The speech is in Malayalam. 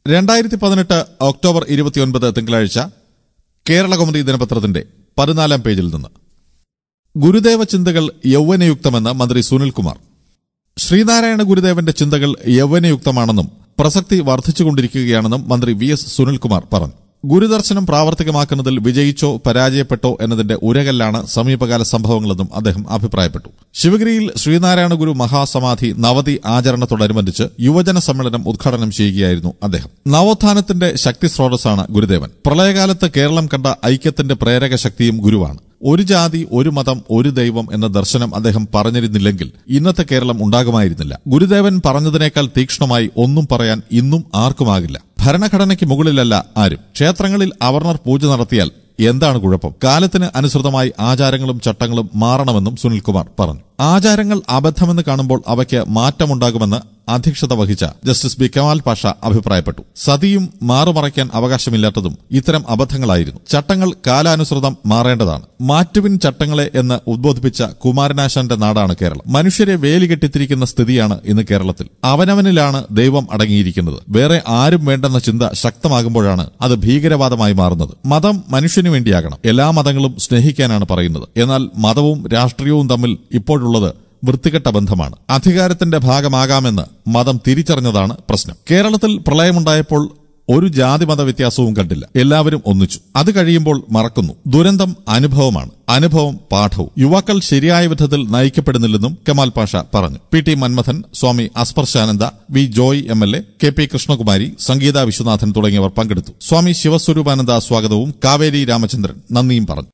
രണ്ടായിരത്തി പതിനെട്ട് ഒക്ടോബർ ഇരുപത്തിയൊൻപത് തിങ്കളാഴ്ച കേരളകൗമുദി ദിനപത്രത്തിന്റെ പതിനാലാം പേജിൽ നിന്ന് ഗുരുദേവ ചിന്തകൾ യൗവനയുക്തമെന്ന് മന്ത്രി സുനിൽകുമാർ ശ്രീനാരായണ ഗുരുദേവന്റെ ചിന്തകൾ യൗവനയുക്തമാണെന്നും പ്രസക്തി വർദ്ധിച്ചുകൊണ്ടിരിക്കുകയാണെന്നും മന്ത്രി വി എസ് സുനിൽകുമാർ പറഞ്ഞു ഗുരുദർശനം പ്രാവർത്തികമാക്കുന്നതിൽ വിജയിച്ചോ പരാജയപ്പെട്ടോ എന്നതിന്റെ ഉരകല്ലാണ് സമീപകാല സംഭവങ്ങളെന്നും അദ്ദേഹം അഭിപ്രായപ്പെട്ടു ശിവഗിരിയിൽ ശ്രീനാരായണ ഗുരു മഹാസമാധി നവതി ആചരണത്തോടനുബന്ധിച്ച് യുവജന സമ്മേളനം ഉദ്ഘാടനം ചെയ്യുകയായിരുന്നു അദ്ദേഹം നവോത്ഥാനത്തിന്റെ ശക്തി സ്രോതസ്സാണ് ഗുരുദേവൻ പ്രളയകാലത്ത് കേരളം കണ്ട ഐക്യത്തിന്റെ പ്രേരക ശക്തിയും ഗുരുവാണ് ഒരു ജാതി ഒരു മതം ഒരു ദൈവം എന്ന ദർശനം അദ്ദേഹം പറഞ്ഞിരുന്നില്ലെങ്കിൽ ഇന്നത്തെ കേരളം ഉണ്ടാകുമായിരുന്നില്ല ഗുരുദേവൻ പറഞ്ഞതിനേക്കാൾ തീക്ഷ്ണമായി ഒന്നും പറയാൻ ഇന്നും ആർക്കുമാകില്ല ഭരണഘടനയ്ക്ക് മുകളിലല്ല ആരും ക്ഷേത്രങ്ങളിൽ അവർണർ പൂജ നടത്തിയാൽ എന്താണ് കുഴപ്പം കാലത്തിന് അനുസൃതമായി ആചാരങ്ങളും ചട്ടങ്ങളും മാറണമെന്നും സുനിൽകുമാർ പറഞ്ഞു ആചാരങ്ങൾ അബദ്ധമെന്ന് കാണുമ്പോൾ അവയ്ക്ക് മാറ്റമുണ്ടാകുമെന്ന് അധ്യക്ഷത വഹിച്ച ജസ്റ്റിസ് ബി കമാൽ പാഷ അഭിപ്രായപ്പെട്ടു സതിയും മാറുമറയ്ക്കാൻ അവകാശമില്ലാത്തതും ഇത്തരം അബദ്ധങ്ങളായിരുന്നു ചട്ടങ്ങൾ കാലാനുസൃതം മാറേണ്ടതാണ് മാറ്റുവിൻ ചട്ടങ്ങളെ എന്ന് ഉദ്ബോധിപ്പിച്ച കുമാരനാശാന്റെ നാടാണ് കേരളം മനുഷ്യരെ വേലി കെട്ടിത്തിരിക്കുന്ന സ്ഥിതിയാണ് ഇന്ന് കേരളത്തിൽ അവനവനിലാണ് ദൈവം അടങ്ങിയിരിക്കുന്നത് വേറെ ആരും വേണ്ടെന്ന ചിന്ത ശക്തമാകുമ്പോഴാണ് അത് ഭീകരവാദമായി മാറുന്നത് മതം മനുഷ്യനു വേണ്ടിയാകണം എല്ലാ മതങ്ങളും സ്നേഹിക്കാനാണ് പറയുന്നത് എന്നാൽ മതവും രാഷ്ട്രീയവും തമ്മിൽ ഇപ്പോഴുള്ളത് വൃത്തികെട്ട ബന്ധമാണ് അധികാരത്തിന്റെ ഭാഗമാകാമെന്ന് മതം തിരിച്ചറിഞ്ഞതാണ് പ്രശ്നം കേരളത്തിൽ പ്രളയമുണ്ടായപ്പോൾ ഒരു ജാതിമത വ്യത്യാസവും കണ്ടില്ല എല്ലാവരും ഒന്നിച്ചു അത് കഴിയുമ്പോൾ മറക്കുന്നു ദുരന്തം അനുഭവമാണ് അനുഭവം പാഠവും യുവാക്കൾ ശരിയായ വിധത്തിൽ നയിക്കപ്പെടുന്നില്ലെന്നും കമാൽ പാഷ പറഞ്ഞു P T Manmadhan Swami Asparshananda V Joy M L A K P Krishnakumari Sangeetha Viswanathan തുടങ്ങിയവർ പങ്കെടുത്തു സ്വാമി ശിവസ്വരൂപാനന്ദ സ്വാഗതവും കാവേരി രാമചന്ദ്രൻ നന്ദിയും പറഞ്ഞു